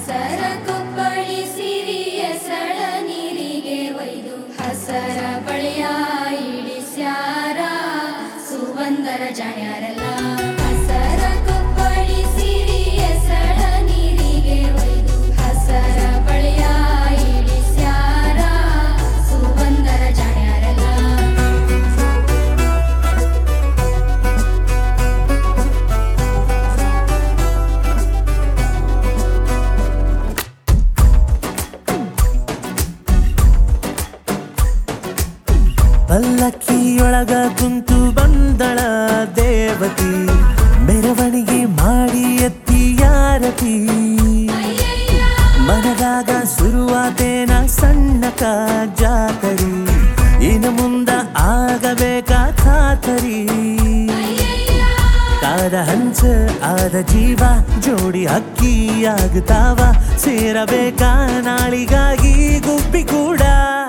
ಹಸರ ಕೊಪ್ಪಳಿ ಸಿರಿಯ ಸಳ ನೀರಿಗೆ ಒಯ್ದು ಹಸರ ಬಳಿಯ ಇಳಿಸ್ಯಾರ ಸುವಂದರ ಜಾಣ್ಯಾರಲ್ಲ ಹಸರ ಕೊಪ್ಪಳಿ ಸಿರಿಯ ಸಳ ನೀರಿಗೆ ಒಯ್ದು ಹಸರ ಬಳಿಯ ಇಳಿಸ್ಯಾರ ಸುವಂದರ ಜಾಣ್ಯಾರಲ್ಲ ಪಲ್ಲಕ್ಕಿಯೊಳಗ ಕುಂತು ಬಂದಳ ದೇವತಿ ಮೆರವಣಿಗೆ ಮಾಡಿ ಎತ್ತಿ ಯಾರತಿ ಮನದಾಗ ಶುರುವಾತೇನ ಸಣ್ಣಕ ಜಾತರಿ ಇನ್ನು ಮುಂದ ಆಗಬೇಕ ಖಾತರಿ ಕಾದ ಹಂಚ ಆದ ಜೀವ ಜೋಡಿ ಅಕ್ಕಿ ಆಗ್ತಾವ ಸೇರಬೇಕ ನಾಳಿಗಾಗಿ ಗುಬ್ಬಿ ಕೂಡ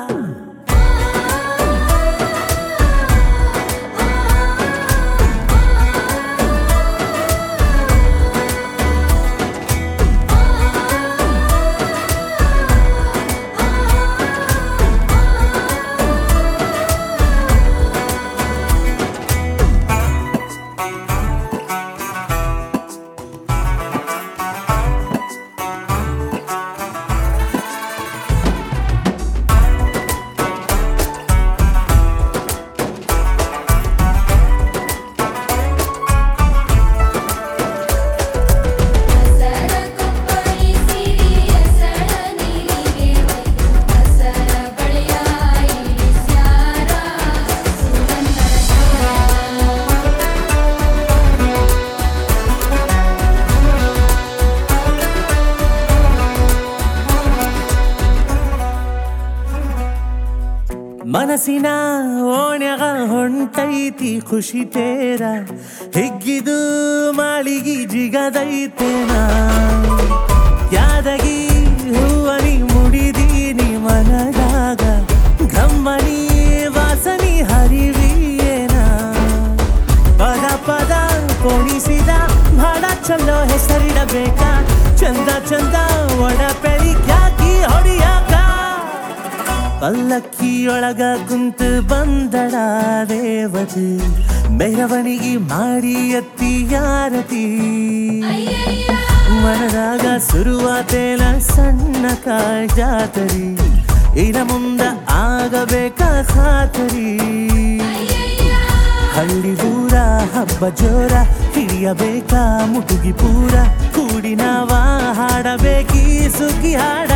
ಹಸರ ಕೊಪ್ಪಳಿ ಸಿರಿಯ ಸಳ ನೀರಿಗೆ ಒಯ್ದು ಹಸರ ಬಳಿಯ ಇಳಿಸ್ಯಾರ ಸುವಂದರ ಜಾಣ್ಯಾರಲ್ಲ ಮನಸ್ಸಿನ ಓಣ್ಯಾಗ ಹೊಂಟೈತಿ ಖುಷಿ ತೇರ ಹಿಗ್ಗಿದು ಮಾಳಿಗಿ ಜಿಗದೈತೇನ ಯಾದಗಿ ಹೂವನಿ ಮುಡಿದೀನಿ ಮನದಾಗ ಗಮ್ಮನಿ ವಾಸನಿ ಹರಿವಿಯೇನ ಪದ ಪದ ಪೋಣಿಸಿದ ಬಹಳ ಚಲೋ ಹೆಸರಿಡಬೇಕ ಚಂದ ಚಂದ ಒಡಪೆಳಿ ಖ್ಯಾತಿ ಹೊಡಿಯಾಕ ಪಲ್ಲಕ್ಕಿಯೊಳಗ ಕುಂತು ಬಂದಳ ದೇವತಿ ಮೆರವಣಿಗೆ ಮಾಡಿ ಎತ್ತಿ ಯಾರತಿ ಮನದಾಗ ಶುರುವಾತೇನ ಸಣ್ಣ ಜಾತರಿ ಇನ ಮುಂದ ಆಗಬೇಕ ಖಾತರಿ ಹಳ್ಳಿ ಊರ ಹಬ್ಬ ಜೋರ ಹಿಡಿಯಬೇಕ ಮುಟುಗಿ ಪೂರ ಕೂಡಿ ನಾವ ಹಾಡಬೇಕಿ ಸುಗ್ಗಿ ಹಾಡ